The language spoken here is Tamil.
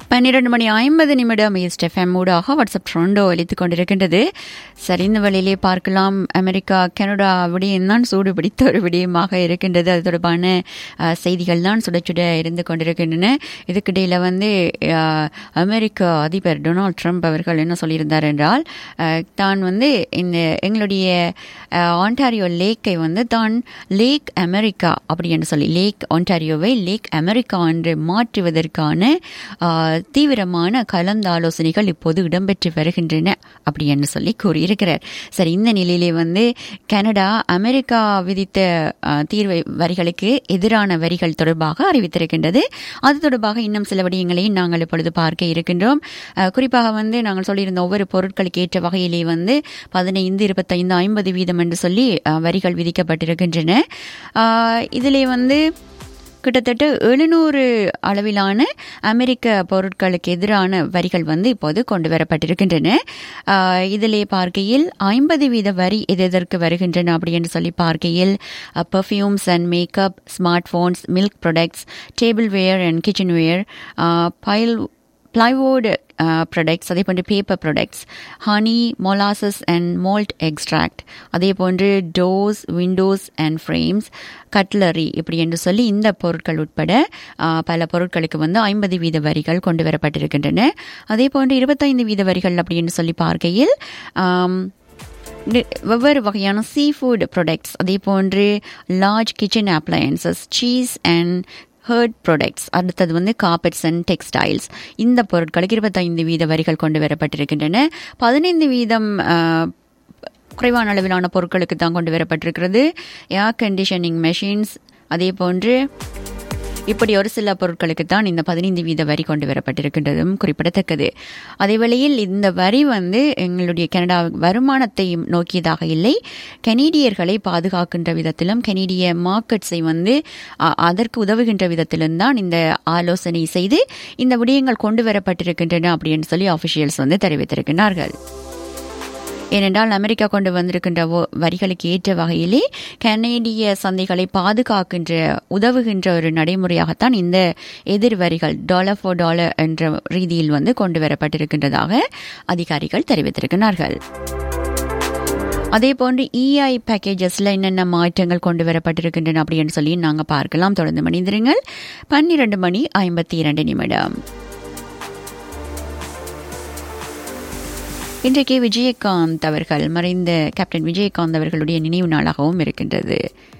பன்னிரண்டு மணி ஐம்பது நிமிடம் ஈஸ்ட் எஃப்எம் ஊடாக வாட்ஸ்அப் ட்ரெண்டோ அளித்துக் கொண்டிருக்கின்றது சரி இந்த வழியிலே பார்க்கலாம் அமெரிக்கா கனடா விடயம் தான் சூடு பிடித்த ஒரு விடயமாக இருக்கின்றது அது தொடர்பான அஹ், செய்திகள் தான் சுட சுட இருந்து கொண்டிருக்கின்றன இதுக்கிடையில் வந்து அஹ், அமெரிக்க அதிபர் டொனால்ட் ட்ரம்ப் அவர்கள் என்ன சொல்லியிருந்தார் என்றால் அஹ், தான் வந்து இந்த எங்களுடைய அஹ், ஆன்டாரியோ லேக்கை வந்து தான் லேக் அமெரிக்கா அப்படி என்று சொல்லி லேக் ஆன்டாரியோவை லேக் அமெரிக்கா என்று மாற்றுவதற்கான ஆஹ், தீவிரமான கலந்தாலோசனைகள் இப்போது இடம்பெற்று வருகின்றன அப்படி என்று சொல்லி கூறியிருக்கிறார் சரி இந்த நிலையிலே வந்து கனடா அமெரிக்கா விதித்த ஆஹ், தீர்வை வரிகளுக்கு எதிரான வரிகள் தொடர்பாக அறிவித்திருக்கின்றது அது தொடர்பாக இன்னும் சில விடயங்களையும் நாங்கள் இப்பொழுது பார்க்க இருக்கின்றோம் ஆஹ், குறிப்பாக வந்து நாங்கள் சொல்லியிருந்த ஒவ்வொரு பொருட்களுக்கு ஏற்ற வகையிலே வந்து பதினைந்து இருபத்தைந்து ஐம்பது வீதம் என்று சொல்லி ஆஹ், வரிகள் விதிக்கப்பட்டிருக்கின்றன ஆஹ், இதிலே வந்து கிட்டத்தட்ட எழுநூறு அளவிலான அமெரிக்க பொருட்களுக்கு எதிரான வரிகள் வந்து இப்போது கொண்டு வரப்பட்டிருக்கின்றன ஆஹ் இதிலே பார்க்கையில் ஐம்பது வீத வரி எது எதற்கு வருகின்றன அப்படின்னு சொல்லி பார்க்கையில் perfumes and makeup smartphones milk products tableware and kitchenware pile plywood products அதே போன்று paper products honey molasses and malt extract அதே போன்று doors windows and frames cutlery இப்படி என்று சொல்லி இந்த பொருட்கள் உட்பட ஆ, பல பொருட்களுக்கு வந்து ஐம்பது வீத வரிகள் கொண்டு வரப்பட்டிருக்கின்றன அதே போன்று இருபத்தைந்து வீத வரிகள் அப்படின்னு சொல்லி பார்க்கையில் ஆம், நி- வெவ்வேறு வகையான சீ ஃபுட் ப்ராடக்ட்ஸ் அதே போன்று large kitchen appliances cheese and hurt products அடுத்தது வந்து கார்பெட்ஸ் அண்ட் டெக்ஸ்டைல்ஸ் இந்த பொருட்களுக்கு இருபத்தைந்து வீத வரிகள் கொண்டு வரப்பட்டிருக்கின்றன பதினைந்து வீதம் ஆஹ், குறைவான அளவிலான பொருட்களுக்கு தான் கொண்டு வரப்பட்டிருக்கிறது ஏர் கண்டிஷனிங் மெஷின்ஸ் அதே போன்று இப்படி ஒரு சில பொருட்களுக்கு தான் இந்த பதினைந்து வீத வரி கொண்டு வரப்பட்டிருக்கின்றதும் குறிப்பிடத்தக்கது அதேவேளையில் இந்த வரி வந்து எங்களுடைய கனடா வருமானத்தை நோக்கியதாக இல்லை கனேடியர்களை பாதுகாக்கின்ற விதத்திலும் கனேடிய மார்க்கெட்ஸை வந்து அ, அதற்கு உதவுகின்ற விதத்திலும் தான் இந்த ஆலோசனை செய்து இந்த விடயங்கள் கொண்டு வரப்பட்டிருக்கின்றன அப்படின்னு சொல்லி ஆஃபிஷியல்ஸ் வந்து தெரிவித்திருக்கிறார்கள் ஏனென்றால் அமெரிக்கா கொண்டு வந்திருக்கின்ற ஒ- வரிகளுக்கு ஏற்ற வகையிலே கனேடிய சந்தைகளை பாதுகாக்கின்ற உதவுகின்ற ஒரு நடைமுறையாகத்தான் இந்த எதிர் வரிகள் டாலர் ஃபார் டாலர் என்ற ரீதியில் வந்து கொண்டு வரப்பட்டிருக்கின்றதாக அதிகாரிகள் தெரிவித்திருக்கிறார்கள் அதே போன்று இஐ பேக்கேஜஸ்ல என்னென்ன மாற்றங்கள் கொண்டு வரப்பட்டிருக்கின்றன அப்படின்னு சொல்லி நாங்க பார்க்கலாம் தொடர்ந்து மணிந்திருங்கள் பன்னிரண்டு மணி ஐம்பத்தி இரண்டு நிமிடம் இன்றைக்கு விஜயகாந்த் அவர்கள் மறைந்த கேப்டன் விஜயகாந்த் அவர்களுடைய நினைவு நாளாகவும் இருக்கின்றது